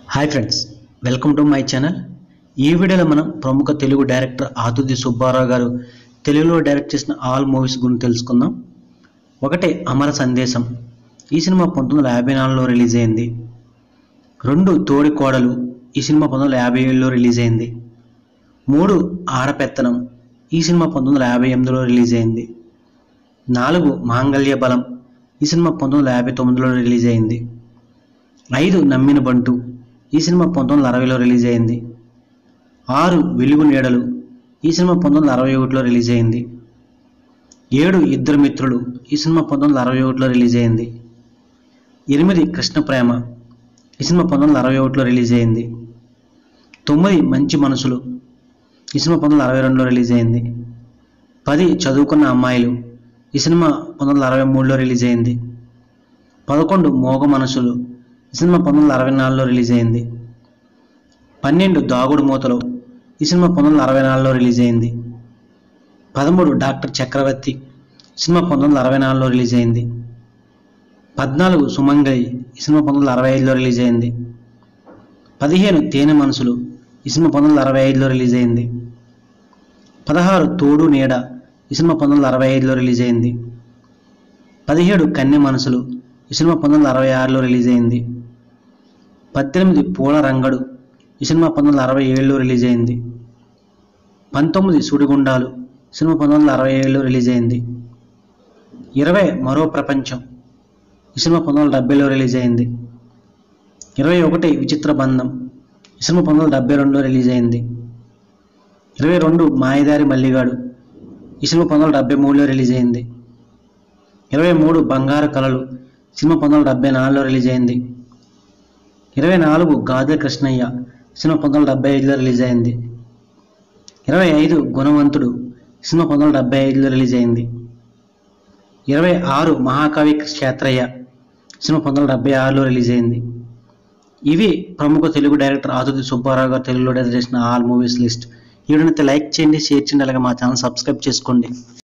hi friends welcome to my channel ఈ వీడియోలో మనం ప్రముఖ తెలుగు డైరెక్టర్ ఆతుది సుబ్బారావు గారు తెలుగులో డైరెక్ట్ చేసిన ఆల్ మూవీస్ గురించి తెలుసుకుందాం ఒకటి అమర సందేశం ఈ సినిమా పంతొమ్మిది వందల యాభై నాలుగులో రిలీజ్ అయింది రెండు తోడి కోడలు ఈ సినిమా పంతొమ్మిది వందల యాభై ఏడులో రిలీజ్ అయింది మూడు ఆడపెత్తనం ఈ సినిమా పంతొమ్మిది వందల యాభై ఎనిమిదిలో రిలీజ్ అయింది నాలుగు మాంగళ్య బలం ఈ సినిమా పంతొమ్మిది వందల యాభై తొమ్మిదిలో రిలీజ్ అయింది ఐదు నమ్మిన బంటు ఈ సినిమా పంతొమ్మిది వందల అరవైలో రిలీజ్ అయింది ఆరు వెలుగు నీడలు ఈ సినిమా పంతొమ్మిది వందల అరవై ఒకటిలో రిలీజ్ అయింది ఏడు ఇద్దరు మిత్రులు ఈ సినిమా పంతొమ్మిది వందల అరవై ఒకటిలో రిలీజ్ అయింది ఎనిమిది కృష్ణ ప్రేమ ఈ సినిమా పంతొమ్మిది వందల అరవై ఒకటిలో రిలీజ్ అయింది తొమ్మిది మంచి మనసులు ఈ సినిమా పంతొమ్మిది వందల అరవై రెండులో రిలీజ్ అయింది పది చదువుకున్న అమ్మాయిలు ఈ సినిమా పంతొమ్మిది వందల అరవై మూడులో రిలీజ్ అయింది పదకొండు మోగ మనసులు ఈ సినిమా పంతొమ్మిది వందల అరవై నాలుగులో రిలీజ్ అయింది పన్నెండు దాగుడు మూతలు ఈ సినిమా పంతొమ్మిది వందల అరవై నాలుగులో రిలీజ్ అయింది పదమూడు డాక్టర్ చక్రవర్తి ఈ సినిమా పంతొమ్మిది వందల అరవై నాలుగులో రిలీజ్ అయింది పద్నాలుగు సుమంగళి ఈ సినిమా పంతొమ్మిది వందల అరవై ఐదులో రిలీజ్ అయింది పదిహేను తేనె మనసులు ఈ సినిమా పంతొమ్మిది వందల అరవై ఐదులో రిలీజ్ అయింది పదహారు తోడు నీడ ఈ సినిమా పంతొమ్మిది వందల అరవై ఐదులో రిలీజ్ అయింది పదిహేడు కన్నె మనసులు ఈ సినిమా పంతొమ్మిది వందల అరవై ఆరులో రిలీజ్ అయింది పద్దెనిమిది పూల రంగడు ఈ సినిమా పంతొమ్మిది వందల అరవై ఏడులో రిలీజ్ అయింది పంతొమ్మిది సుడిగుండాలు సినిమా పంతొమ్మిది వందల అరవై ఏడులో రిలీజ్ అయింది ఇరవై మరో ప్రపంచం ఈ సినిమా పంతొమ్మిది వందల డెబ్బైలో రిలీజ్ అయింది ఇరవై ఒకటి విచిత్ర బంధం ఈ సినిమా పంతొమ్మిది వందల డెబ్బై రెండులో రిలీజ్ అయింది ఇరవై రెండు మాయదారి మల్లిగాడు ఈ సినిమా పంతొమ్మిది వందల డెబ్బై మూడులో రిలీజ్ అయింది ఇరవై మూడు బంగారు కలలు సినిమా పంతొమ్మిది వందల డెబ్బై నాలుగులో రిలీజ్ అయింది ఇరవై నాలుగు గాదె కృష్ణయ్య సినిమా పంతొమ్మిది వందల డెబ్బై ఐదులో రిలీజ్ అయింది ఇరవై ఐదు గుణవంతుడు సినిమా పంతొమ్మిది వందల డెబ్బై ఐదులో రిలీజ్ అయింది ఇరవై ఆరు మహాకవి క్షేత్రయ్య సినిమా పంతొమ్మిది వందల డెబ్బై ఆరులో రిలీజ్ అయింది ఇవి ప్రముఖ తెలుగు డైరెక్టర్ ఆదుతి సుబ్బారావు గారు తెలుగులో డైరెక్ట్ చేసిన ఆల్ మూవీస్ లిస్ట్ ఈ వీడియోని లైక్ చేయండి షేర్ చేయండి అలాగే మా ఛానల్ సబ్స్క్రైబ్ చేసుకోండి